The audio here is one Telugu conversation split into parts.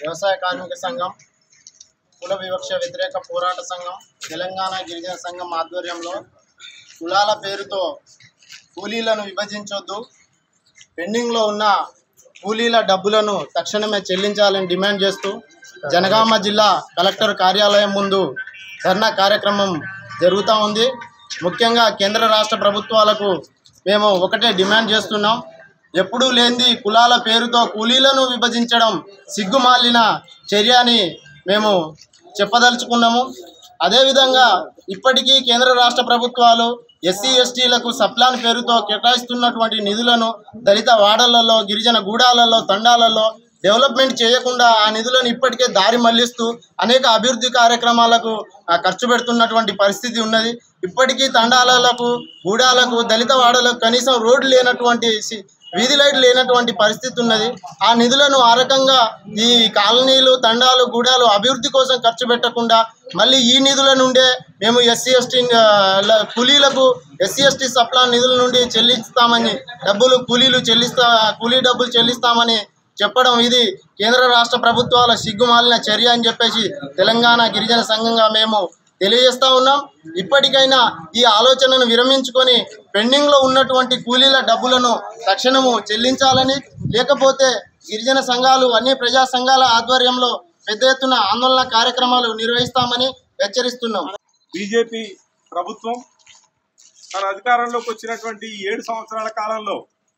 వ్యవసాయ కార్మిక సంఘం కుల వివక్ష వ్యతిరేక పోరాట సంఘం తెలంగాణ గిరిజన సంఘం ఆధ్వర్యంలో కులాల పేరుతో కూలీలను విభజించొద్దు పెండింగ్లో ఉన్న కూలీల డబ్బులను తక్షణమే చెల్లించాలని డిమాండ్ చేస్తూ జనగామ జిల్లా కలెక్టర్ కార్యాలయం ముందు ధర్నా కార్యక్రమం జరుగుతూ ఉంది ముఖ్యంగా కేంద్ర రాష్ట్ర ప్రభుత్వాలకు మేము ఒకటే డిమాండ్ చేస్తున్నాం ఎప్పుడూ లేనిది కులాల పేరుతో కూలీలను విభజించడం సిగ్గుమాలిన చర్య అని మేము చెప్పదలుచుకున్నాము అదేవిధంగా ఇప్పటికీ కేంద్ర రాష్ట్ర ప్రభుత్వాలు ఎస్సీ ఎస్టీలకు సప్లాన్ పేరుతో కేటాయిస్తున్నటువంటి నిధులను దళిత వాడలలో గిరిజన గూడాలలో తండాలలో డెవలప్మెంట్ చేయకుండా ఆ నిధులను ఇప్పటికే దారి మళ్లిస్తూ అనేక అభివృద్ధి కార్యక్రమాలకు ఆ, ఖర్చు పెడుతున్నటువంటి పరిస్థితి ఉన్నది ఇప్పటికీ తండాలకు గూడాలకు దళిత వాడలకు కనీసం రోడ్లు లేనటువంటి సి- వీధి లైట్లు లేనటువంటి పరిస్థితి ఉన్నది ఆ నిధులను ఆ రకంగా ఈ కాలనీలు తండాలు గూడాలు అభివృద్ధి కోసం ఖర్చు పెట్టకుండా మళ్ళీ ఈ నిధుల నుండే మేము ఎస్సీ ఎస్టీ కూలీలకు ఎస్సీ ఎస్టీ సప్లాన్ నిధుల నుండి చెల్లిస్తామని డబ్బులు కూలీలు చెల్లిస్తా కూలీ డబ్బులు చెల్లిస్తామని చెప్పడం ఇది కేంద్ర రాష్ట్ర ప్రభుత్వాల సిగ్గుమాలిన చర్య అని చెప్పేసి తెలంగాణ గిరిజన సంఘంగా మేము తెలియజేస్తా ఉన్నాం ఇప్పటికైనా ఈ ఆలోచనను విరమించుకొని పెండింగ్లో ఉన్నటువంటి కూలీల డబ్బులను తక్షణము చెల్లించాలని లేకపోతే గిరిజన సంఘాలు అన్ని ప్రజా సంఘాల ఆధ్వర్యంలో పెద్ద ఎత్తున ఆందోళన కార్యక్రమాలు నిర్వహిస్తామని హెచ్చరిస్తున్నాం బీజేపీ ప్రభుత్వం తన అధికారంలోకి వచ్చినటువంటి ఈ ఏడు సంవత్సరాల కాలంలో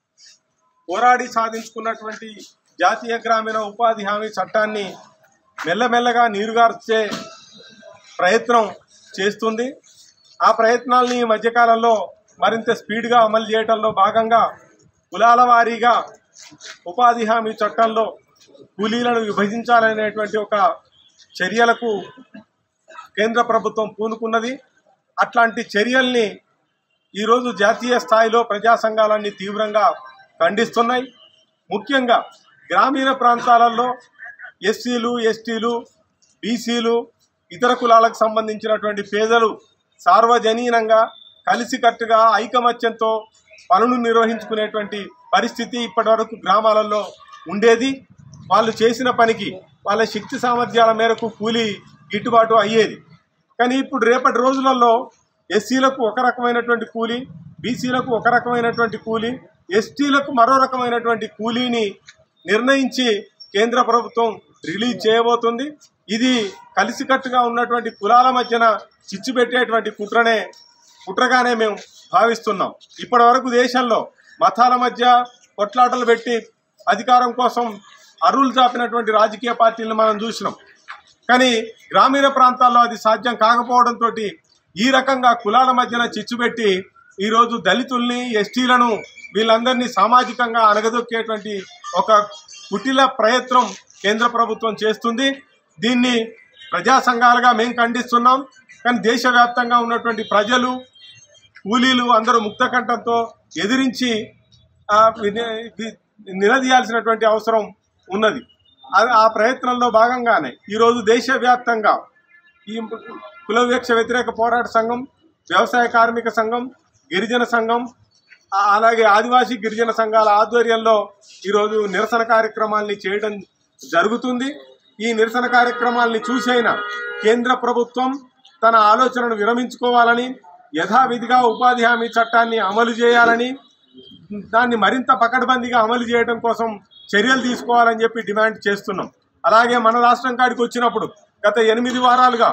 పోరాడి సాధించుకున్నటువంటి జాతీయ గ్రామీణ ఉపాధి హామీ చట్టాన్ని మెల్లమెల్లగా నీరుగార్చే ప్రయత్నం చేస్తుంది ఆ ప్రయత్నాల్ని ఈ మధ్యకాలంలో మరింత స్పీడ్గా అమలు చేయడంలో భాగంగా కులాల వారీగా ఉపాధి హామీ చట్టంలో కూలీలను విభజించాలనేటువంటి ఒక చర్యలకు కేంద్ర ప్రభుత్వం పూనుకున్నది అట్లాంటి చర్యల్ని ఈరోజు జాతీయ స్థాయిలో ప్రజా సంఘాలన్నీ తీవ్రంగా ఖండిస్తున్నాయి ముఖ్యంగా గ్రామీణ ప్రాంతాలలో ఎస్సీలు ఎస్టీలు బీసీలు ఇతర కులాలకు సంబంధించినటువంటి పేదలు సార్వజనీనంగా కలిసికట్టుగా ఐకమత్యంతో పనులు నిర్వహించుకునేటువంటి పరిస్థితి ఇప్పటివరకు గ్రామాలలో ఉండేది వాళ్ళు చేసిన పనికి వాళ్ళ శక్తి సామర్థ్యాల మేరకు కూలీ గిట్టుబాటు అయ్యేది కానీ ఇప్పుడు రేపటి రోజులలో ఎస్సీలకు ఒక రకమైనటువంటి కూలీ బీసీలకు ఒక రకమైనటువంటి కూలీ ఎస్టీలకు మరో రకమైనటువంటి కూలీని నిర్ణయించి కేంద్ర ప్రభుత్వం రిలీజ్ చేయబోతుంది ఇది కలిసికట్టుగా ఉన్నటువంటి కులాల మధ్యన చిచ్చు పెట్టేటువంటి కుట్రనే కుట్రగానే మేము భావిస్తున్నాం ఇప్పటి వరకు దేశంలో మతాల మధ్య కొట్లాటలు పెట్టి అధికారం కోసం అరువులు చాపినటువంటి రాజకీయ పార్టీలను మనం చూసినాం కానీ గ్రామీణ ప్రాంతాల్లో అది సాధ్యం కాకపోవడంతో ఈ రకంగా కులాల మధ్యన చిచ్చుపెట్టి ఈరోజు దళితుల్ని ఎస్టీలను వీళ్ళందరినీ సామాజికంగా అణగదొక్కేటువంటి ఒక కుటిల ప్రయత్నం కేంద్ర ప్రభుత్వం చేస్తుంది దీన్ని ప్రజా సంఘాలుగా మేము ఖండిస్తున్నాం కానీ దేశవ్యాప్తంగా ఉన్నటువంటి ప్రజలు కూలీలు అందరూ ముక్తకంఠంతో ఎదిరించి ఆ, విని- వి- నిలదీయాల్సినటువంటి అవసరం ఉన్నది ఆ- ఆ ప్రయత్నంలో భాగంగానే ఈరోజు దేశవ్యాప్తంగా ఈ కుల వివక్ష వ్యతిరేక పోరాట సంఘం వ్యవసాయ కార్మిక సంఘం గిరిజన సంఘం ఆ- అలాగే ఆదివాసీ గిరిజన సంఘాల ఆధ్వర్యంలో ఈరోజు నిరసన కార్యక్రమాల్ని చేయడం జరుగుతుంది ఈ నిరసన కార్యక్రమాల్ని చూసైనా కేంద్ర ప్రభుత్వం తన ఆలోచనను విరమించుకోవాలని యథావిధిగా ఉపాధి హామీ చట్టాన్ని అమలు చేయాలని దాన్ని మరింత పకడ్బందీగా అమలు చేయడం కోసం చర్యలు తీసుకోవాలని చెప్పి డిమాండ్ చేస్తున్నాం అలాగే మన రాష్ట్రం కాడికి వచ్చినప్పుడు గత ఎనిమిది వారాలుగా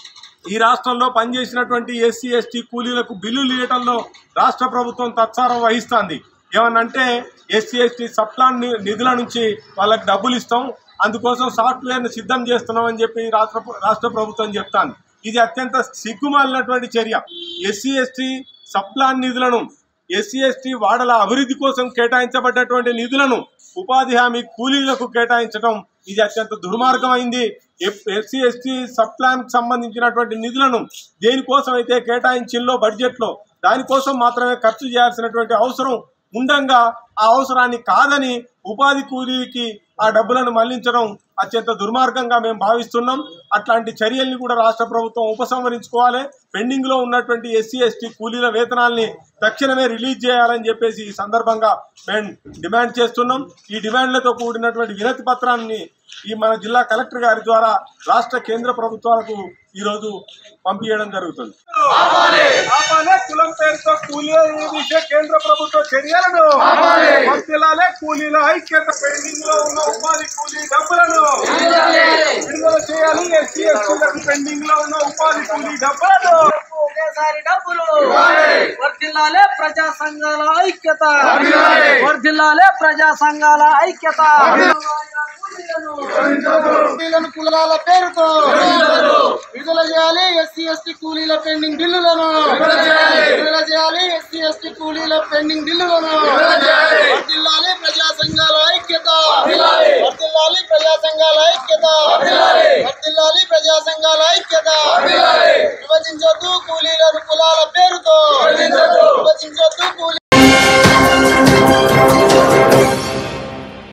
ఈ రాష్ట్రంలో పనిచేసినటువంటి ఎస్సీ ఎస్టీ కూలీలకు బిల్లులు ఇవ్వడంలో రాష్ట్ర ప్రభుత్వం తత్సారం వహిస్తుంది ఏమనంటే ఎస్సీ ఎస్టీ సప్లాన్ ని- నిధుల నుంచి వాళ్ళకి డబ్బులు ఇస్తాం అందుకోసం సాఫ్ట్వేర్ను సిద్ధం చేస్తున్నాం అని చెప్పి రాష్ట్ర రాష్ట్ర ప్రభుత్వం చెప్తాను ఇది అత్యంత సిగ్గుమాలినటువంటి చర్య ఎస్సీ ఎస్టీ సప్లాన్ నిధులను ఎస్సీ ఎస్టీ వాడల అభివృద్ధి కోసం కేటాయించబడ్డటువంటి నిధులను ఉపాధి హామీ కూలీలకు కేటాయించడం ఇది అత్యంత దుర్మార్గమైంది ఎస్సీ ఎస్టీ సబ్ ప్లాన్ సంబంధించినటువంటి నిధులను దేనికోసం అయితే కేటాయించిందో బడ్జెట్లో దానికోసం మాత్రమే ఖర్చు చేయాల్సినటువంటి అవసరం ఉండంగా ఆ అవసరాన్ని కాదని ఉపాధి కూలీకి ఆ డబ్బులను మళ్లించడం అత్యంత దుర్మార్గంగా మేము భావిస్తున్నాం అట్లాంటి చర్యల్ని కూడా రాష్ట్ర ప్రభుత్వం ఉపసంహరించుకోవాలి పెండింగ్ లో ఉన్నటువంటి ఎస్సీ ఎస్టీ కూలీల వేతనాల్ని తక్షణమే రిలీజ్ చేయాలని చెప్పేసి ఈ సందర్భంగా మేము డిమాండ్ చేస్తున్నాం ఈ డిమాండ్లతో కూడినటువంటి వినతి పత్రాన్ని ఈ మన జిల్లా కలెక్టర్ గారి ద్వారా రాష్ట్ర కేంద్ర ప్రభుత్వాలకు ఈ రోజు పంపించడం జరుగుతుంది ఆపాలే కులం పేరుతో కూలీల విషయ కేంద్ర ప్రభుత్వ చర్యలను వర్తిల్లాలే కూలీల ఐక్యత పెండింగ్ లో ఉన్న ఉపాధి కూలీ డబ్బులను విడుదల చేయాలి ఎస్సీ ఎస్టీలకు పెండింగ్ లో ఉన్న ఉపాధి కూలీ డబ్బులను ఒకేసారి డబ్బులు వర్ధిల్లాలే ప్రజా సంఘాల ఐక్యత వర్ధిల్లాలే ప్రజా సంఘాల ఐక్యత కూలీలను కులాల పేరుతో విడుదల చేయాలి ఎస్సీ ఎస్టీ కూలీల పెండింగ్ బిల్లులను విడుదల చేయాలి ఎస్సీ ఎస్టీ కూలీల పెండింగ్ బిల్లులను